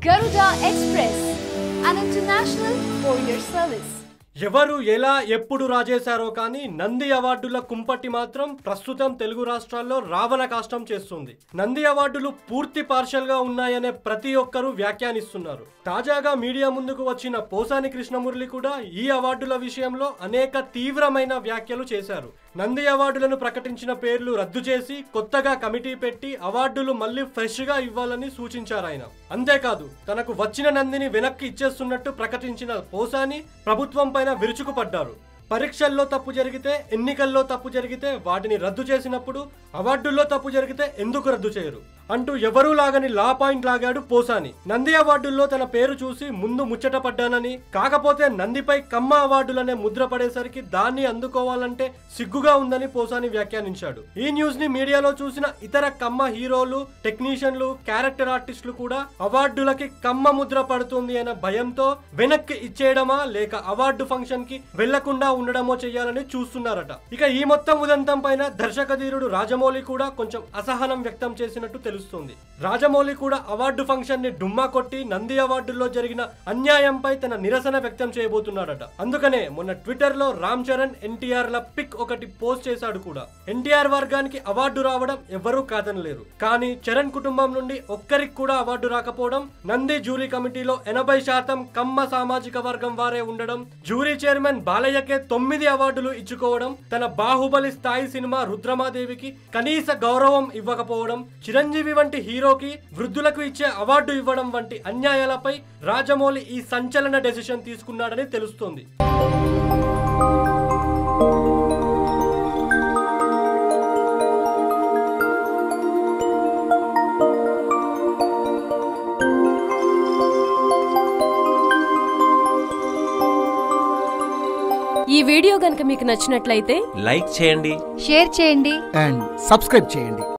Garuda Express, an international courier service. ఎవరు ఎలా ఎప్పుడు రాజేశారో కానీ నంది అవార్డుల కుంపటి మాత్రం ప్రస్తుతం తెలుగు రాష్ట్రాల్లో రావణ కాష్టం చేస్తుంది నంది అవార్డులు పూర్తి పార్షల్ గా ఉన్నాయనే ప్రతి ఒక్కరూ వ్యాఖ్యానిస్తున్నారు తాజాగా మీడియా ముందుకు వచ్చిన పోసాని కృష్ణమురళి కూడా ఈ అవార్డుల విషయంలో అనేక తీవ్రమైన వ్యాఖ్యలు చేశారు నంది అవార్డులను ప్రకటించిన పేర్లు రద్దు చేసి కొత్తగా కమిటీ పెట్టి అవార్డులు మళ్ళీ ఫ్రెష్ గా ఇవ్వాలని సూచించారు ఆయన అంతేకాదు తనకు వచ్చిన నందిని వెనక్కి ఇచ్చేస్తున్నట్టు ప్రకటించిన పోసాని ప్రభుత్వం పైన విరుచుకుపడ్డారు పరీక్షల్లో తప్పు జరిగితే ఎన్నికల్లో తప్పు జరిగితే వాటిని రద్దు చేసినప్పుడు అవార్డుల్లో తప్పు జరిగితే ఎందుకు రద్దు చేయరు అంటూ ఎవరూ లాగని లా పాయింట్ లాగాడు పోసాని నంది అవార్డుల్లో తన పేరు చూసి ముందు ముచ్చట పడ్డానని కాకపోతే నందిపై కమ్మ అవార్డులనే ముద్ర పడేసరికి దాన్ని అందుకోవాలంటే సిగ్గుగా ఉందని పోసాని వ్యాఖ్యానించాడు ఈ న్యూస్ ని మీడియాలో చూసిన ఇతర కమ్మ హీరోలు టెక్నీషియన్లు క్యారెక్టర్ ఆర్టిస్టులు కూడా అవార్డులకి కమ్మ ముద్ర పడుతుంది అనే భయంతో వెనక్కి ఇచ్చేయడమా లేక అవార్డు ఫంక్షన్ కి వెళ్లకుండా ఉండడమో చేయాలని చూస్తున్నారట ఇక ఈ మొత్తం ఉదంతం పైన దర్శకధీరుడు రాజమౌళి కూడా కొంచెం అసహనం వ్యక్తం చేసినట్టు తెలుస్తుంది రాజమౌళి కూడా అవార్డు ఫంక్షన్ ని డుమ్మా కొట్టి నంది అవార్డుల్లో జరిగిన అన్యాయంపై తన నిరసన వ్యక్తం చేయబోతున్నాడట అందుకనే మొన్న ట్విట్టర్ లో రామ్ చరణ్ ఎన్టీఆర్ ల పిక్ ఒకటి పోస్ట్ చేశాడు కూడా ఎన్టీఆర్ వర్గానికి అవార్డు రావడం ఎవరూ కాదనలేరు కానీ చరణ్ కుటుంబం నుండి ఒక్కరికి కూడా అవార్డు రాకపోవడం నంది జ్యూరీ కమిటీలో ఎనభై శాతం కమ్మ సామాజిక వర్గం వారే ఉండడం జ్యూరీ చైర్మన్ బాలయ్యకే తొమ్మిది అవార్డులు ఇచ్చుకోవడం తన బాహుబలి స్థాయి సినిమా రుద్రమాదేవికి కనీస గౌరవం ఇవ్వకపోవడం చిరంజీవి వంటి హీరోకి వృద్ధులకు ఇచ్చే అవార్డు ఇవ్వడం వంటి అన్యాయాలపై రాజమౌళి ఈ సంచలన డెసిషన్ తీసుకున్నాడని తెలుస్తోంది ఈ వీడియో గనుక మీకు నచ్చినట్లయితే లైక్ చేయండి షేర్ చేయండి అండ్ సబ్స్క్రైబ్ చేయండి